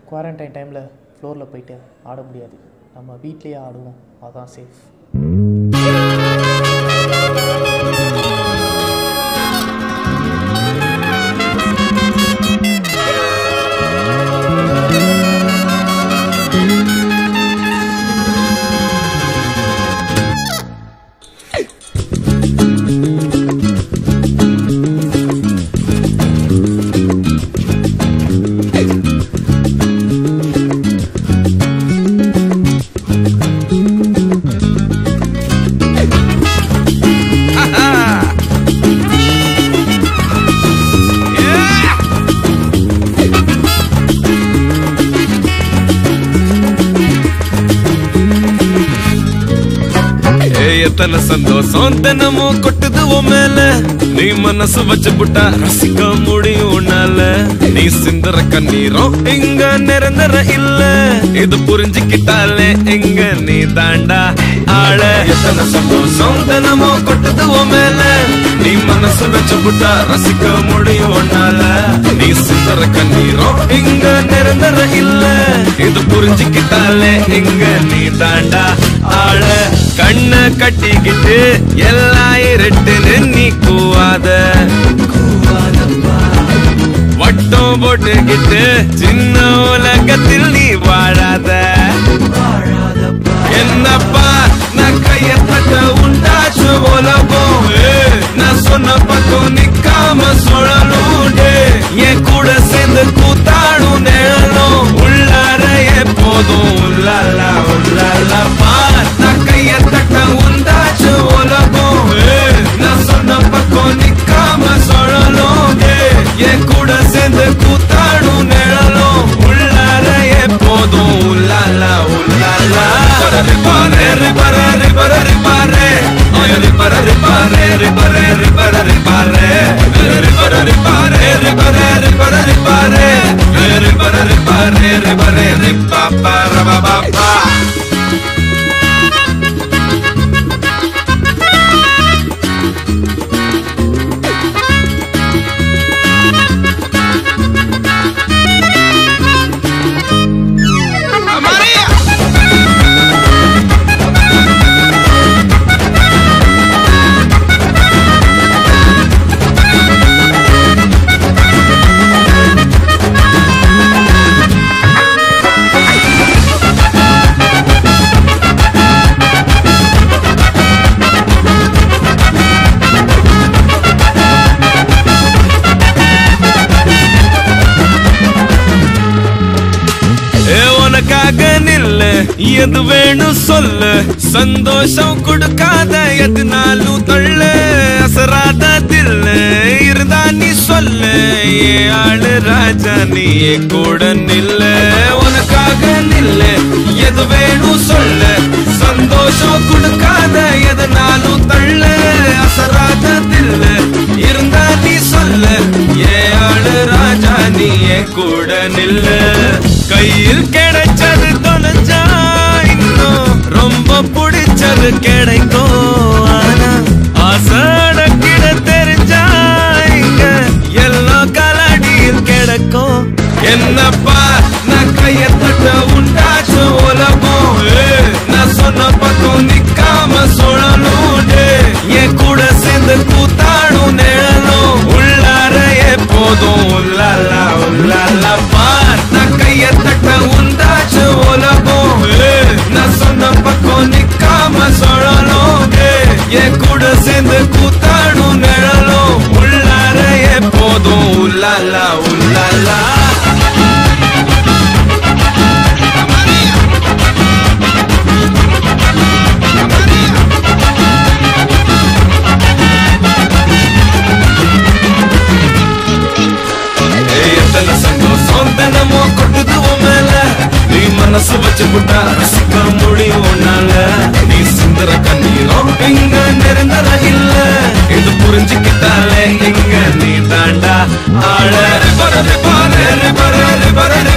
Quarantine டைமில் ஃப்ளோரில் போயிட்டு ஆட முடியாது நம்ம வீட்லேயே ஆடுவோம் அதான் சேஃப் ஏய், எத்தனை சந்தோஷம் தினமும் கொட்டுது உன் மேல நீ மனசு வச்சு புட்டா ரசிக்க முடியும் உன்னால நீ சிந்துற கண்ணீரும் இங்க நிரந்தர இல்ல இது புரிஞ்சுக்கிட்டாலே இங்க நீ தாண்டா ஆள எத்தனை சந்தோஷம் தினமும் கொட்டுது உன் மேல நீ மனசு வச்சு புட்டா ரசிக்க முடியும் உன்னால நீ சிந்துற கண்ணீரும் இங்க நிரந்தர இல்ல இது புரிஞ்சுக்கிட்டாலே இங்க நீ தாண்டா ஆள கண்ண கட்டிக்கிட்டு எல்லாம் இருட்டுன்னு நீ கூவாத வட்டம் போட்டுக்கிட்டு சின்ன உலகத்தில் நீ வாழாத என்னப்பா நான் கைய தட்ட உண்டாச்சு உலகம் ஏய், நான் சொன்ன பக்கம் நிக்காம சுழலும் டேய். என் கூட சேர்ந்து கூத்தாடும் நிழலும் உள்ளார எப்போதும் உள்ளாலா உள்ளாலா பார் நான் கைய தட்ட உண்டாச்சு உலகம் ஏய், நான் சொன்ன பக்கம் நிக்காம சுழலும் டேய். என் கூட சேர்ந்து கூத்தாடும் நிழலும் உள்ளார எப்போதும் உள்ளாலா உள்ளாலா ரிபாரே ரிபாரே ரிபாரே ரிபாரே ஆய ரிபாரே ரிபாரே ரிபாரே ரிபாரே ரிபாரே ரிபாரே ரிபாரே ரிபாரே ரிபாரே ரிபாரே ரிபாரே ரிபாரே ரிபாரே ரிபாபா ரபாபா ஏ உனக்காக நில்லு எது வேணும் சொல்லு சந்தோஷம் கொடுக்காத எதுனாலும் தள்ளு அசராத தில்லு இருந்தா நீ சொல்லு ஏ ஆளு ராஜா நீ என் கூட நில்லு உனக்காக நில்லு எது வேணும் சொல்லு சந்தோஷம் கொடுக்காத எதுனாலும் தள்ளு அசராத தில்லு இருந்தா நீ சொல்லு ஏ ஆளு ராஜா நீ என் கூட நில்லு கையில் கிடைச்சது தொலைஞ்சா இன்னும் ரொம்ப பிடிச்சது கிடைக்கும் ஆனா ஆசட கிட தெரிஞ்சா இங்க எல்லாம் கலடியில் கிடக்கும் என்னப்பா நான் கைய தட்ட உண்டாச்சு உலகம் ஏய், நான் சொன்ன பக்கம் நிக்காம சுழலும் டேய். என் கூட சேர்ந்து கூத்தாடும் நிழலும் உள்ளார எப்போதும் உள்ளாலா உள்ளாலா பார் நான் கைய தட்ட உண்டாச்சு உலகம் ஏய், நான் சொன்ன பக்கம் நிக்காம சுழலும் டேய். என் கூட சேர்ந்து கூத்தாடும் நிழலும் உள்ளார எப்போதும் உள்ளாலா உள்ளாலா ஏய், எத்தனை சந்தோஷம் தினமும் கொட்டுது உன் மேல நீ மனசு வச்சு புட்டா ரசிக்க முடியும் உன்னால நீ சிந்துற கண்ணீரும் இங்க நிரந்தர இல்ல இது புரிஞ்சுக்கிட்டாலே இங்க நீ தாண்டா ஆள ரிபர ரிபர ரிபர ரிபர